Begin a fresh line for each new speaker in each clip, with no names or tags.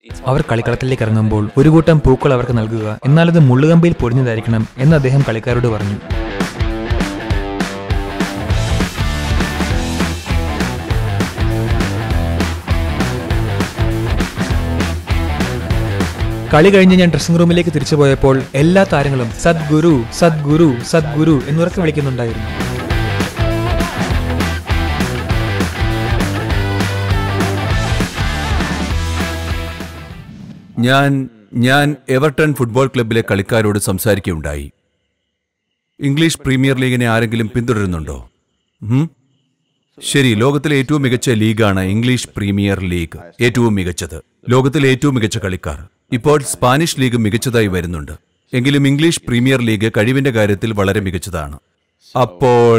അവർ കളിക്കളത്തിലേക്ക് ഇറങ്ങുമ്പോൾ ഒരു കൂട്ടം പൂക്കൾ അവർക്ക് നൽകുക എന്നാൽ അത് മുള്ളുകമ്പിയിൽ പൊടിഞ്ഞതായിരിക്കണം എന്ന് അദ്ദേഹം കളിക്കാരോട് പറഞ്ഞു കളി കഴിഞ്ഞ് ഞാൻ ഡ്രസ്സിംഗ് റൂമിലേക്ക് തിരിച്ചു പോയപ്പോൾ എല്ലാ താരങ്ങളും സദ്ഗുരു സദ്ഗുരു സദ്ഗുരു എന്നുറക്കെ വിളിക്കുന്നുണ്ടായിരുന്നു
ഞാൻ ഞാൻ എവർട്ടൺ ഫുട്ബോൾ ക്ലബിലെ കളിക്കാരോട് സംസാരിക്കുകയുണ്ടായി ഇംഗ്ലീഷ് പ്രീമിയർ ലീഗിനെ ആരെങ്കിലും പിന്തുടരുന്നുണ്ടോ ഉം? ശരി ലോകത്തിലെ ഏറ്റവും മികച്ച ലീഗാണ് ഇംഗ്ലീഷ് പ്രീമിയർ ലീഗ് ഏറ്റവും മികച്ചത് ലോകത്തിലെ ഏറ്റവും മികച്ച കളിക്കാർ ഇപ്പോൾ സ്പാനിഷ് ലീഗ് മികച്ചതായി വരുന്നുണ്ട് എങ്കിലും ഇംഗ്ലീഷ് പ്രീമിയർ ലീഗ് കഴിവിന്റെ കാര്യത്തിൽ വളരെ മികച്ചതാണ് അപ്പോൾ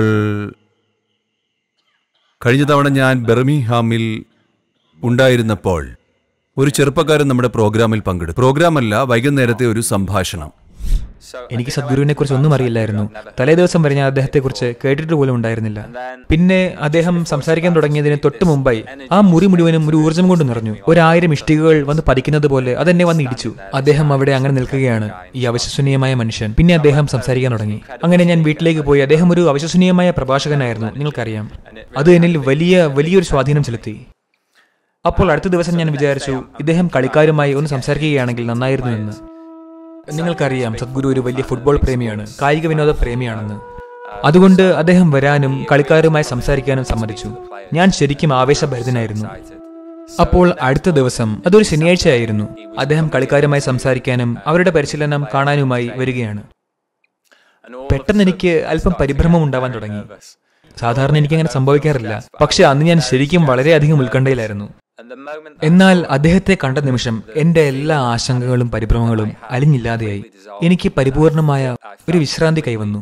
കഴിഞ്ഞ തവണ ഞാൻ ബെർമിഹാമിൽ ഉണ്ടായിരുന്നപ്പോൾ ഒരു ചെറുപ്പക്കാരൻ നമ്മുടെ പ്രോഗ്രാമിൽ പങ്കെടുത്തു പ്രോഗ്രാമല്ല വൈകുന്നേരത്തെ ഒരു സംഭാഷണം
എനിക്ക് സദ്ഗുരുവിനെ കുറിച്ച് ഒന്നും അറിയില്ലായിരുന്നു തലേ ദിവസം വരെ ഞാൻ അദ്ദേഹത്തെ കുറിച്ച് കേട്ടിട്ട് പോലും ഉണ്ടായിരുന്നില്ല പിന്നെ അദ്ദേഹം സംസാരിക്കാൻ തുടങ്ങിയതിന് തൊട്ട് മുമ്പായി ആ മുറി മുഴുവനും ഒരു ഊർജ്ജം കൊണ്ട് നിറഞ്ഞു ഒരായിരം ഇഷ്ടികകൾ വന്ന് പതിക്കുന്നത് പോലെ അതെന്നെ വന്ന് ഇടിച്ചു അദ്ദേഹം അവിടെ അങ്ങനെ നിൽക്കുകയാണ് ഈ അവിശ്വസനീയമായ മനുഷ്യൻ പിന്നെ അദ്ദേഹം സംസാരിക്കാൻ തുടങ്ങി അങ്ങനെ ഞാൻ വീട്ടിലേക്ക് പോയി അദ്ദേഹം ഒരു അവിശ്വസനീയമായ പ്രഭാഷകനായിരുന്നു നിങ്ങൾക്കറിയാം അത് എന്നിൽ വലിയ വലിയൊരു സ്വാധീനം ചെലുത്തി അപ്പോൾ അടുത്ത ദിവസം ഞാൻ വിചാരിച്ചു ഇദ്ദേഹം കളിക്കാരുമായി ഒന്ന് സംസാരിക്കുകയാണെങ്കിൽ നന്നായിരുന്നു എന്ന് നിങ്ങൾക്കറിയാം സദ്ഗുരു ഒരു വലിയ ഫുട്ബോൾ പ്രേമിയാണ് കായിക വിനോദ പ്രേമിയാണെന്ന് അതുകൊണ്ട് അദ്ദേഹം വരാനും കളിക്കാരുമായി സംസാരിക്കാനും സമ്മതിച്ചു ഞാൻ ശരിക്കും ആവേശഭരിതനായിരുന്നു അപ്പോൾ അടുത്ത ദിവസം അതൊരു ശനിയാഴ്ചയായിരുന്നു അദ്ദേഹം കളിക്കാരുമായി സംസാരിക്കാനും അവരുടെ പരിശീലനം കാണാനുമായി വരികയാണ് പെട്ടെന്ന് എനിക്ക് അല്പം പരിഭ്രമം ഉണ്ടാവാൻ തുടങ്ങി സാധാരണ എനിക്ക് അങ്ങനെ സംഭവിക്കാറില്ല പക്ഷെ അന്ന് ഞാൻ ശരിക്കും വളരെയധികം ഉത്കണ്ഠയിലായിരുന്നു എന്നാൽ അദ്ദേഹത്തെ കണ്ട നിമിഷം എന്റെ എല്ലാ ആശങ്കകളും പരിഭ്രമങ്ങളും അലിഞ്ഞില്ലാതെയായി എനിക്ക് പരിപൂർണമായ ഒരു വിശ്രാന്തി കൈവന്നു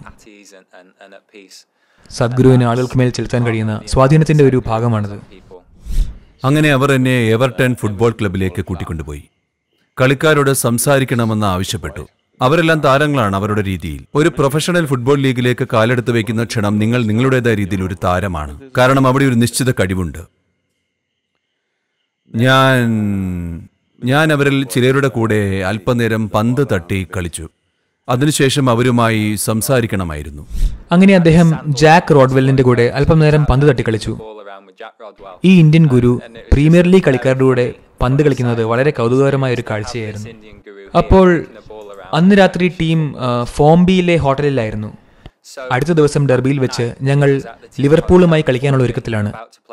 സദ്ഗുരുവിന് ആളുകൾക്ക് മേൽ ചെലുത്താൻ കഴിയുന്ന സ്വാധീനത്തിന്റെ ഒരു ഭാഗമാണത്
അങ്ങനെ അവർ എന്നെ എവർട്ടൺ ഫുട്ബോൾ ക്ലബിലേക്ക് കൂട്ടിക്കൊണ്ടുപോയി കളിക്കാരോട് സംസാരിക്കണമെന്ന് ആവശ്യപ്പെട്ടു അവരെല്ലാം താരങ്ങളാണ് അവരുടെ രീതിയിൽ ഒരു പ്രൊഫഷണൽ ഫുട്ബോൾ ലീഗിലേക്ക് കാലെടുത്ത് വയ്ക്കുന്ന ക്ഷണം നിങ്ങൾ നിങ്ങളുടേതായ രീതിയിൽ ഒരു താരമാണ് കാരണം അവിടെ ഒരു നിശ്ചിത കഴിവുണ്ട് ഞാൻ ഞാൻ അവരിൽ ചിലരുടെ കൂടെ അല്പനേരം പന്ത് തട്ടി കളിച്ചു അതിനുശേഷം അവരുമായി സംസാരിക്കണമായിരുന്നു
അങ്ങനെ അദ്ദേഹം ജാക്ക് റോഡ്വെല്ലിന്റെ കൂടെ അല്പം നേരം പന്ത് തട്ടി കളിച്ചു ഈ ഇന്ത്യൻ ഗുരു പ്രീമിയർ ലീഗ് കളിക്കാരുടെ കൂടെ പന്ത് കളിക്കുന്നത് വളരെ കൗതുകകരമായ ഒരു കാഴ്ചയായിരുന്നു അപ്പോൾ അന്ന് രാത്രി ടീം ആ, ഫോംബിയിലെ ഹോട്ടലിലായിരുന്നു അടുത്ത ദിവസം ഡെർബിയിൽ വെച്ച് ഞങ്ങൾ ലിവർപൂളുമായി കളിക്കാനുള്ള ഒരുക്കത്തിലാണ്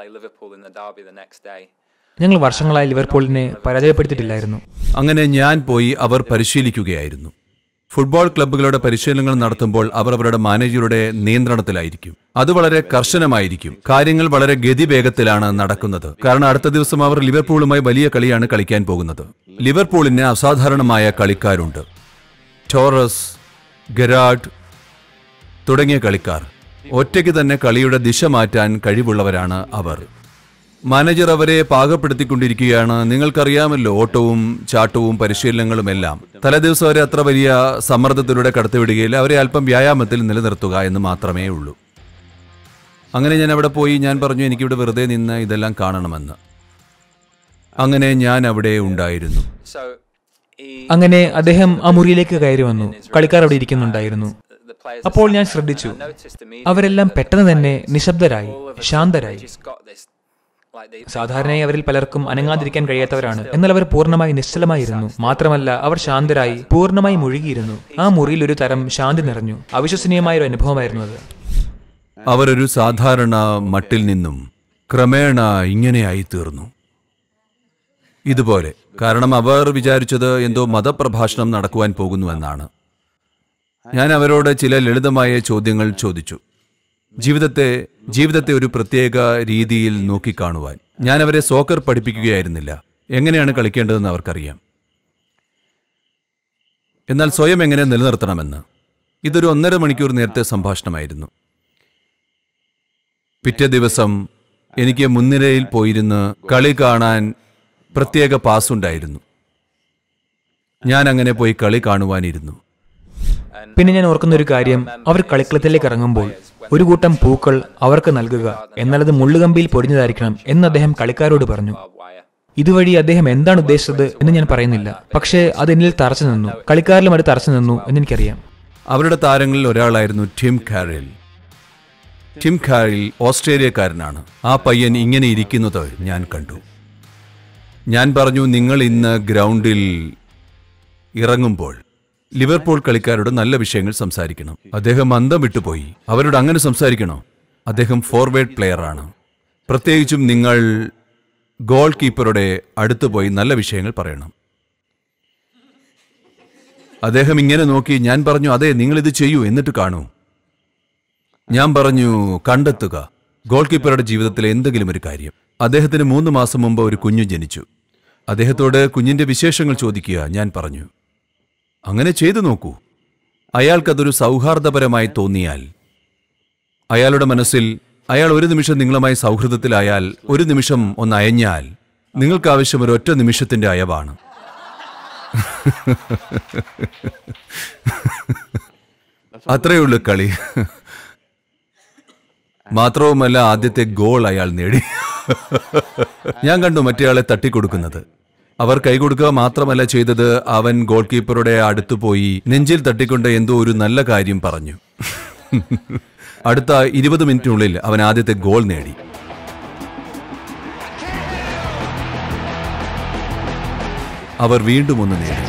ഞങ്ങൾ വർഷങ്ങളായി ലിവർപൂളിനെ പരാജയപ്പെടുത്തിയിട്ടില്ലായിരുന്നു
അങ്ങനെ ഞാൻ പോയി അവർ പരിശീലിക്കുകയായിരുന്നു ഫുട്ബോൾ ക്ലബ്ബുകളുടെ പരിശീലനങ്ങൾ നടത്തുമ്പോൾ അവർ അവരുടെ മാനേജറുടെ നിയന്ത്രണത്തിലായിരിക്കും അത് വളരെ കർശനമായിരിക്കും കാര്യങ്ങൾ വളരെ ഗതിവേഗത്തിലാണ് നടക്കുന്നത് കാരണം അടുത്ത ദിവസം അവർ ലിവർപൂളുമായി വലിയ കളിയാണ് കളിക്കാൻ പോകുന്നത് ലിവർപൂളിന് അസാധാരണമായ കളിക്കാരുണ്ട് ടോറസ് ഗരാഡ് തുടങ്ങിയ കളിക്കാർ ഒറ്റയ്ക്ക് തന്നെ കളിയുടെ ദിശ മാറ്റാൻ കഴിവുള്ളവരാണ് അവർ മാനേജർ അവരെ പാകപ്പെടുത്തിക്കൊണ്ടിരിക്കുകയാണ് നിങ്ങൾക്കറിയാമല്ലോ ഓട്ടവും ചാട്ടവും പരിശീലനങ്ങളും എല്ലാം തലേദിവസം അവരെ അത്ര വലിയ സമ്മർദ്ദത്തിലൂടെ കടത്തിവിടുകയില്ല അവരെ അല്പം വ്യായാമത്തിൽ നിലനിർത്തുക എന്ന് മാത്രമേ ഉള്ളൂ അങ്ങനെ ഞാൻ അവിടെ പോയി ഞാൻ പറഞ്ഞു എനിക്കിവിടെ വെറുതെ നിന്ന് ഇതെല്ലാം കാണണമെന്ന് അങ്ങനെ ഞാൻ അവിടെ ഉണ്ടായിരുന്നു
അങ്ങനെ അദ്ദേഹം ആ മുറിയിലേക്ക് കയറി വന്നു കളിക്കാർ അവിടെ ഇരിക്കുന്നുണ്ടായിരുന്നു അപ്പോൾ ഞാൻ ശ്രദ്ധിച്ചു അവരെല്ലാം പെട്ടെന്ന് തന്നെ നിശബ്ദരായി ശാന്തരായി സാധാരണയായി അവരിൽ പലർക്കും അനങ്ങാതിരിക്കാൻ കഴിയാത്തവരാണ് എന്നാൽ അവർ പൂർണ്ണമായി നിശ്ചലമായിരുന്നു മാത്രമല്ല അവർ ശാന്തരായി പൂർണ്ണമായി മുഴുകിയിരുന്നു ആ മുറിയിൽ ഒരു തരം ശാന്തി നിറഞ്ഞു അവിശ്വസനീയമായ ഒരു അനുഭവമായിരുന്നു അത്
അവരൊരു സാധാരണ മട്ടിൽ നിന്നും ക്രമേണ ഇങ്ങനെയായി തീർന്നു ഇതുപോലെ കാരണം അവർ വിചാരിച്ചത് എന്തോ മതപ്രഭാഷണം നടക്കുവാൻ പോകുന്നുവെന്നാണ് ഞാൻ അവരോട് ചില ലളിതമായ ചോദ്യങ്ങൾ ചോദിച്ചു ജീവിതത്തെ ജീവിതത്തെ ഒരു പ്രത്യേക രീതിയിൽ നോക്കിക്കാണുവാൻ ഞാൻ അവരെ സോക്കർ പഠിപ്പിക്കുകയായിരുന്നില്ല എങ്ങനെയാണ് കളിക്കേണ്ടതെന്ന് അവർക്കറിയാം എന്നാൽ സ്വയം എങ്ങനെ നിലനിർത്തണമെന്ന് ഇതൊരു ഒന്നര മണിക്കൂർ നേരത്തെ സംഭാഷണമായിരുന്നു പിറ്റേ ദിവസം എനിക്ക് മുൻനിരയിൽ പോയിരുന്ന് കളി കാണാൻ പ്രത്യേക പാസ് ഉണ്ടായിരുന്നു ഞാൻ അങ്ങനെ പോയി കളി കാണുവാനിരുന്നു
പിന്നെ ഞാൻ ഓർക്കുന്ന ഒരു കാര്യം അവർ കളിക്കളത്തിലേക്ക് ഇറങ്ങുമ്പോൾ ഒരു കൂട്ടം പൂക്കൾ അവർക്ക് നൽകുക എന്നാൽ അത് മുള്ളുകമ്പിയിൽ പൊടിഞ്ഞതായിരിക്കണം എന്ന് അദ്ദേഹം കളിക്കാരോട് പറഞ്ഞു ഇതുവഴി അദ്ദേഹം എന്താണ് ഉദ്ദേശിച്ചത് എന്ന് ഞാൻ പറയുന്നില്ല പക്ഷേ അത് എന്നിൽ തറച്ചു നിന്നു കളിക്കാരിലും അത് തറച്ചു നിന്നു എന്ന് എനിക്കറിയാം
അവരുടെ താരങ്ങളിൽ ഒരാളായിരുന്നു ടിം കാരിൽ ടിം കാരിൽ ഓസ്ട്രേലിയക്കാരനാണ് ആ പയ്യൻ ഇങ്ങനെ ഇരിക്കുന്നത് ഞാൻ കണ്ടു ഞാൻ പറഞ്ഞു നിങ്ങൾ ഇന്ന് ഗ്രൗണ്ടിൽ ഇറങ്ങുമ്പോൾ ലിവർപൂൾ കളിക്കാരോട് നല്ല വിഷയങ്ങൾ സംസാരിക്കണം അദ്ദേഹം മന്ദം വിട്ടുപോയി അവരോട് അങ്ങനെ സംസാരിക്കണോ അദ്ദേഹം ഫോർവേഡ് പ്ലെയറാണ് പ്രത്യേകിച്ചും നിങ്ങൾ ഗോൾ കീപ്പറുടെ അടുത്ത് പോയി നല്ല വിഷയങ്ങൾ പറയണം അദ്ദേഹം ഇങ്ങനെ നോക്കി ഞാൻ പറഞ്ഞു അതെ നിങ്ങൾ ഇത് ചെയ്യൂ എന്നിട്ട് കാണൂ ഞാൻ പറഞ്ഞു കണ്ടെത്തുക ഗോൾ കീപ്പറുടെ ജീവിതത്തിലെ എന്തെങ്കിലും ഒരു കാര്യം അദ്ദേഹത്തിന് മൂന്ന് മാസം മുമ്പ് ഒരു കുഞ്ഞു ജനിച്ചു അദ്ദേഹത്തോട് കുഞ്ഞിന്റെ വിശേഷങ്ങൾ ചോദിക്കുക ഞാൻ പറഞ്ഞു അങ്ങനെ ചെയ്തു നോക്കൂ അയാൾക്കതൊരു സൗഹാർദ്ദപരമായി തോന്നിയാൽ അയാളുടെ മനസ്സിൽ അയാൾ ഒരു നിമിഷം നിങ്ങളുമായി സൗഹൃദത്തിലായാൽ ഒരു നിമിഷം ഒന്ന് അയഞ്ഞാൽ നിങ്ങൾക്ക് ആവശ്യം ഒരു ഒറ്റ നിമിഷത്തിന്റെ അയവാണ് അത്രയേ ഉള്ളൂ കളി മാത്രവുമല്ല ആദ്യത്തെ ഗോൾ അയാൾ നേടി ഞാൻ കണ്ടു മറ്റേയാളെ തട്ടിക്കൊടുക്കുന്നത് അവർ കൈകൊടുക്കുക മാത്രമല്ല ചെയ്തത് അവൻ ഗോൾ കീപ്പറുടെ അടുത്ത് പോയി നെഞ്ചിൽ തട്ടിക്കൊണ്ട് എന്തോ ഒരു നല്ല കാര്യം പറഞ്ഞു അടുത്ത ഇരുപത് മിനിറ്റിനുള്ളിൽ അവൻ ആദ്യത്തെ ഗോൾ നേടി അവർ വീണ്ടും ഒന്ന് നേടി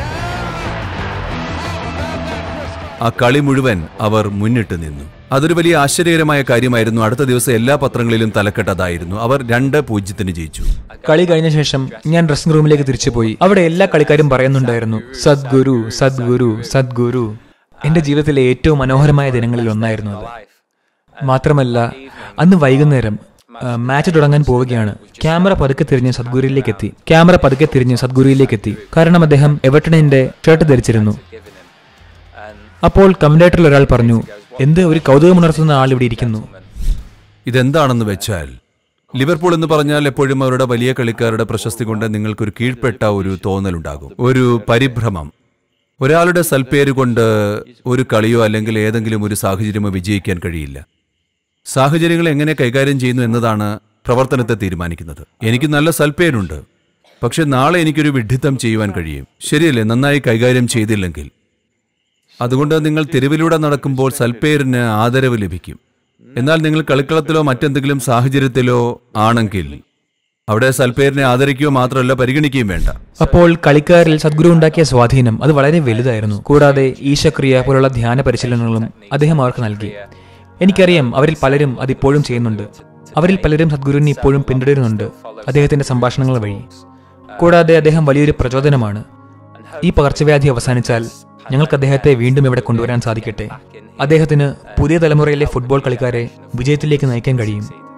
ആ കളി മുഴുവൻ അവർ മുന്നിട്ട് നിന്നു അതൊരു വലിയ ആശ്ചര്യകരമായ കാര്യമായിരുന്നു അടുത്ത ദിവസം എല്ലാ പത്രങ്ങളിലും തലക്കെട്ടതായിരുന്നു അവർ രണ്ട് പൂജ്യത്തിന് ജയിച്ചു
കളി കഴിഞ്ഞ ശേഷം ഞാൻ ഡ്രസ്സിംഗ് റൂമിലേക്ക് തിരിച്ചുപോയി അവിടെ എല്ലാ കളിക്കാരും പറയുന്നുണ്ടായിരുന്നു സദ്ഗുരു സദ്ഗുരു സദ്ഗുരു എന്റെ ജീവിതത്തിലെ ഏറ്റവും മനോഹരമായ ദിനങ്ങളിൽ ഒന്നായിരുന്നു അത് മാത്രമല്ല അന്ന് വൈകുന്നേരം ആ, മാച്ച് തുടങ്ങാൻ പോവുകയാണ് ക്യാമറ പതുക്കെ തിരിഞ്ഞ് സദ്ഗുരുവിലേക്ക് എത്തി ക്യാമറ പതുക്കെ തിരിഞ്ഞ് സദ്ഗുരുവിലേക്ക് എത്തി കാരണം അദ്ദേഹം എവർട്ടണിന്റെ ഷർട്ട് ധരിച്ചിരുന്നു അപ്പോൾ കമന്റേറ്ററിൽ ഒരാൾ പറഞ്ഞു എന്ത് ഒരു കൗതുകമുണർത്തുന്ന ആൾ ഇവിടെ ഇരിക്കുന്നു
ഇതെന്താണെന്ന് വെച്ചാൽ ലിവർപൂൾ എന്ന് പറഞ്ഞാൽ എപ്പോഴും അവരുടെ വലിയ കളിക്കാരുടെ പ്രശസ്തി കൊണ്ട് നിങ്ങൾക്കൊരു കീഴ്പ്പെട്ട ഒരു തോന്നലുണ്ടാകും ഒരു പരിഭ്രമം ഒരാളുടെ സൽപ്പേര് കൊണ്ട് ഒരു കളിയോ അല്ലെങ്കിൽ ഏതെങ്കിലും ഒരു സാഹചര്യമോ വിജയിക്കാൻ കഴിയില്ല സാഹചര്യങ്ങൾ എങ്ങനെ കൈകാര്യം ചെയ്യുന്നു എന്നതാണ് പ്രവർത്തനത്തെ തീരുമാനിക്കുന്നത് എനിക്ക് നല്ല സൽപ്പേരുണ്ട് പക്ഷെ നാളെ എനിക്കൊരു വിഡ്ഢിത്തം ചെയ്യുവാൻ കഴിയും ശരിയല്ലേ നന്നായി കൈകാര്യം ചെയ്തില്ലെങ്കിൽ അതുകൊണ്ട് നിങ്ങൾ തെരുവിലൂടെ നടക്കുമ്പോൾ സൽപ്പേരിന് ആദരവ് ലഭിക്കും എന്നാൽ നിങ്ങൾ കളിക്കളത്തിലോ മറ്റെന്തെങ്കിലും സാഹചര്യത്തിലോ ആണെങ്കിൽ അവിടെ സൽപ്പേരിനെ ആദരിക്കുകയോ മാത്രമല്ല പരിഗണിക്കുകയും വേണ്ട
അപ്പോൾ കളിക്കാരിൽ സദ്ഗുരു ഉണ്ടാക്കിയ സ്വാധീനം അത് വളരെ വലുതായിരുന്നു കൂടാതെ ഈശക്രിയ പോലുള്ള ധ്യാന പരിശീലനങ്ങളും അദ്ദേഹം അവർക്ക് നൽകി എനിക്കറിയാം അവരിൽ പലരും അതിപ്പോഴും ചെയ്യുന്നുണ്ട് അവരിൽ പലരും സദ്ഗുരുവിനെ ഇപ്പോഴും പിന്തുടരുന്നുണ്ട് അദ്ദേഹത്തിന്റെ സംഭാഷണങ്ങൾ വഴി കൂടാതെ അദ്ദേഹം വലിയൊരു പ്രചോദനമാണ് ഈ പകർച്ചവ്യാധി അവസാനിച്ചാൽ ഞങ്ങൾക്ക് അദ്ദേഹത്തെ വീണ്ടും ഇവിടെ കൊണ്ടുവരാൻ സാധിക്കട്ടെ അദ്ദേഹത്തിന് പുതിയ തലമുറയിലെ ഫുട്ബോൾ കളിക്കാരെ വിജയത്തിലേക്ക് നയിക്കാൻ കഴിയും